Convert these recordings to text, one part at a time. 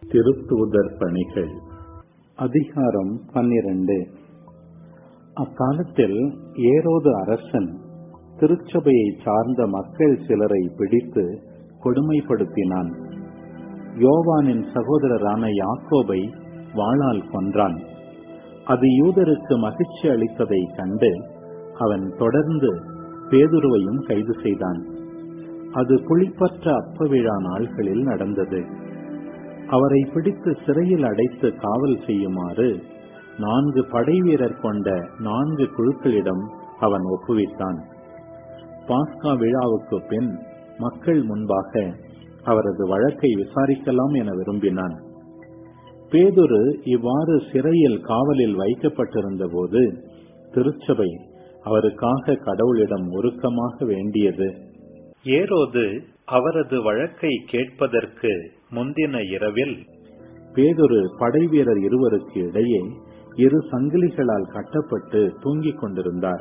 திருத்தூதர் பணிகள் அதிகாரம் பன்னிரண்டு அக்காலத்தில் ஏரோது அரசன் திருச்சபையை சார்ந்த மக்கள் சிலரை பிடித்து கொடுமைப்படுத்தினான் யோவானின் சகோதரரான யாக்கோபை வாளால் கொன்றான் அது யூதருக்கு மகிழ்ச்சி அளித்ததை கண்டு அவன் தொடர்ந்து பேதுருவையும் கைது செய்தான் அது புளிப்பற்ற அப்ப விழா நாள்களில் நடந்தது அவரை பிடித்து சிறையில் அடைத்து காவல் செய்யுமாறு நான்கு படை வீரர் கொண்ட நான்கு குழுக்களிடம் அவன் ஒப்புவித்தான் பாஸ்கா விழாவுக்கு பின் மக்கள் முன்பாக அவரது வழக்கை விசாரிக்கலாம் என விரும்பினான் பேதுரு இவ்வாறு சிறையில் காவலில் வைக்கப்பட்டிருந்த போது திருச்சபை அவருக்காக கடவுளிடம் உருக்கமாக வேண்டியது ஏரோது அவரது வழக்கை கேட்பதற்கு முந்தின இரவில் பேதொரு படைவீரர் இருவருக்கு இடையே இரு சங்கிலிகளால் கட்டப்பட்டு தூங்கிக் கொண்டிருந்தார்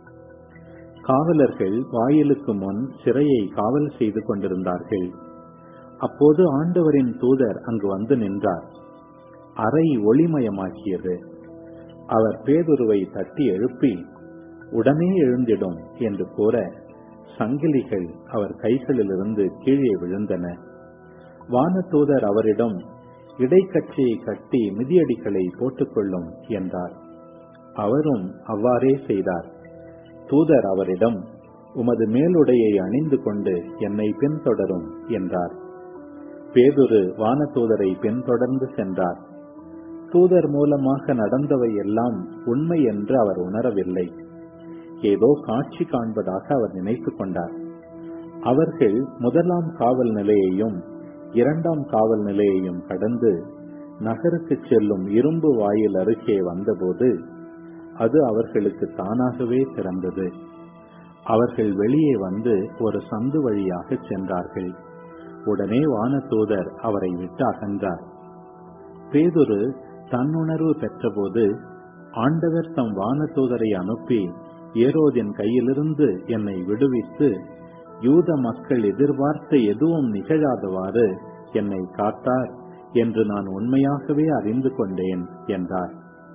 காவலர்கள் வாயிலுக்கு முன் சிறையை காவல் செய்து கொண்டிருந்தார்கள் அப்போது ஆண்டவரின் தூதர் அங்கு வந்து நின்றார் அறை ஒளிமயமாக்கியது அவர் பேதுருவை தட்டி எழுப்பி உடனே எழுந்திடும் என்று கூற சங்கிலிகள் அவர் கைகளிலிருந்து கீழே விழுந்தன வானதூதர் அவரிடம் இடைக்கட்சியை கட்டி மிதியடிகளை போட்டுக்கொள்ளும் என்றார் அவரும் அவ்வாறே செய்தார் தூதர் அவரிடம் உமது மேலுடையை அணிந்து கொண்டு என்னை பின்தொடரும் என்றார் பேதுரு வானதூதரை பின்தொடர்ந்து சென்றார் தூதர் மூலமாக நடந்தவை எல்லாம் உண்மை என்று அவர் உணரவில்லை ஏதோ காட்சி காண்பதாக அவர் நினைத்துக் கொண்டார் அவர்கள் முதலாம் காவல் நிலையையும் இரண்டாம் காவல் நிலையையும் கடந்து நகருக்கு செல்லும் இரும்பு வாயில் அருகே வந்தபோது அது அவர்களுக்கு தானாகவே திறந்தது அவர்கள் வெளியே வந்து ஒரு சந்து வழியாக சென்றார்கள் உடனே வானதூதர் அவரை விட்டு அகன்றார் பேதுரு தன்னுணர்வு பெற்றபோது ஆண்டவர் தம் வானதூதரை அனுப்பி ஏரோதின் கையிலிருந்து என்னை விடுவித்து யூத மக்கள் எதிர்பார்த்த எதுவும் நிகழாதவாறு என்னை காத்தார் என்று நான் உண்மையாகவே அறிந்து கொண்டேன் என்றார்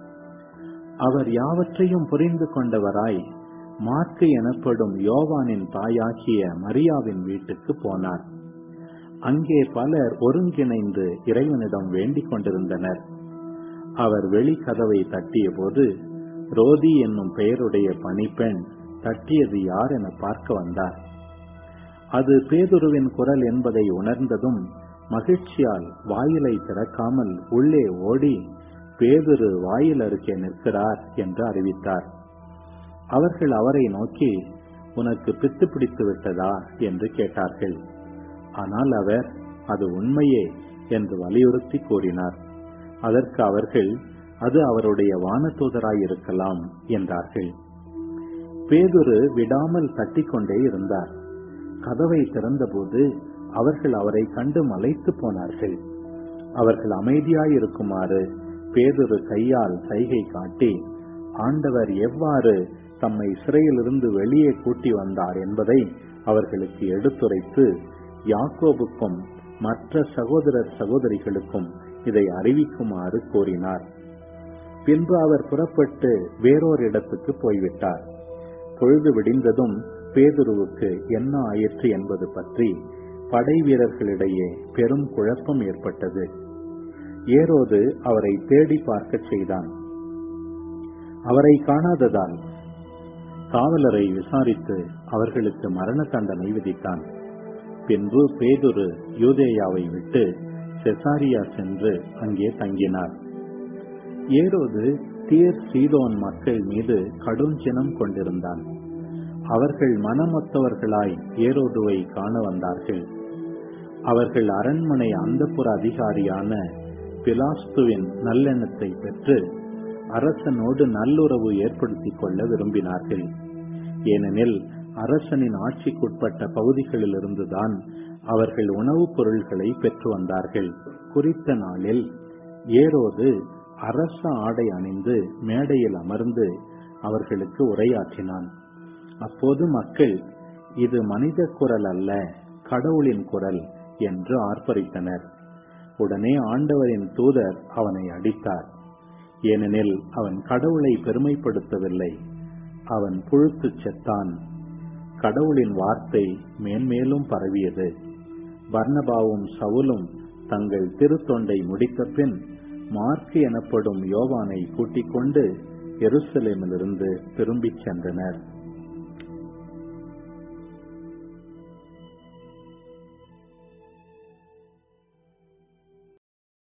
அவர் யாவற்றையும் புரிந்து கொண்டவராய் மார்க்கு எனப்படும் யோவானின் தாயாகிய மரியாவின் வீட்டுக்கு போனார் அங்கே பலர் ஒருங்கிணைந்து இறைவனிடம் வேண்டிக் கொண்டிருந்தனர் அவர் வெளி கதவை தட்டிய போது ரோதி என்னும் பெயருடைய பணிப்பெண் தட்டியது யார் என பார்க்க வந்தார் அது பேதுருவின் குரல் என்பதை உணர்ந்ததும் மகிழ்ச்சியால் வாயிலை திறக்காமல் உள்ளே ஓடி பேதுரு வாயில் அருகே நிற்கிறார் என்று அறிவித்தார் அவர்கள் அவரை நோக்கி உனக்கு பித்து பிடித்து விட்டதா என்று கேட்டார்கள் ஆனால் அவர் அது உண்மையே என்று வலியுறுத்தி கூறினார் அதற்கு அவர்கள் அது அவருடைய வானதூதராயிருக்கலாம் என்றார்கள் பேதுரு விடாமல் தட்டிக்கொண்டே இருந்தார் கதவை திறந்தபோது அவர்கள் அவரை கண்டு மலைத்து போனார்கள் அவர்கள் அமைதியாயிருக்குமாறு பேதுரு கையால் சைகை காட்டி ஆண்டவர் எவ்வாறு தம்மை சிறையிலிருந்து வெளியே கூட்டி வந்தார் என்பதை அவர்களுக்கு எடுத்துரைத்து யாக்கோபுக்கும் மற்ற சகோதரர் சகோதரிகளுக்கும் இதை அறிவிக்குமாறு கூறினார் பின்பு அவர் புறப்பட்டு வேறொரு இடத்துக்கு போய்விட்டார் பொழுது விடிந்ததும் பேதுருவுக்கு என்ன ஆயிற்று என்பது பற்றி படை வீரர்களிடையே பெரும் குழப்பம் ஏற்பட்டது ஏரோது அவரை தேடி பார்க்க செய்தான் அவரை காணாததால் காவலரை விசாரித்து அவர்களுக்கு மரண தண்டனை விதித்தான் பின்பு பேதுரு யூதேயாவை விட்டு செசாரியா சென்று அங்கே தங்கினார் ஏரோது தீர் சீதோன் மக்கள் மீது கடும் சினம் கொண்டிருந்தான் அவர்கள் மனமொத்தவர்களாய் ஏரோதுவை காண வந்தார்கள் அவர்கள் அரண்மனை அந்தப்புற அதிகாரியான பிலாஸ்துவின் நல்லெண்ணத்தை பெற்று அரசனோடு நல்லுறவு ஏற்படுத்திக் கொள்ள விரும்பினார்கள் ஏனெனில் அரசனின் ஆட்சிக்குட்பட்ட பகுதிகளிலிருந்துதான் அவர்கள் உணவுப் பொருள்களை பெற்று வந்தார்கள் குறித்த நாளில் ஏரோது அரச ஆடை அணிந்து மேடையில் அமர்ந்து அவர்களுக்கு உரையாற்றினான் அப்போது மக்கள் இது மனித குரல் அல்ல கடவுளின் குரல் என்று ஆர்ப்பரித்தனர் உடனே ஆண்டவரின் தூதர் அவனை அடித்தார் ஏனெனில் அவன் கடவுளை பெருமைப்படுத்தவில்லை அவன் புழுத்துச் செத்தான் கடவுளின் வார்த்தை மேன்மேலும் பரவியது பர்னபாவும் சவுலும் தங்கள் திருத்தொண்டை முடித்த பின் மார்க்கு எனப்படும் யோவானை கூட்டிக் கொண்டு எருசலேமிலிருந்து திரும்பிச் சென்றனர்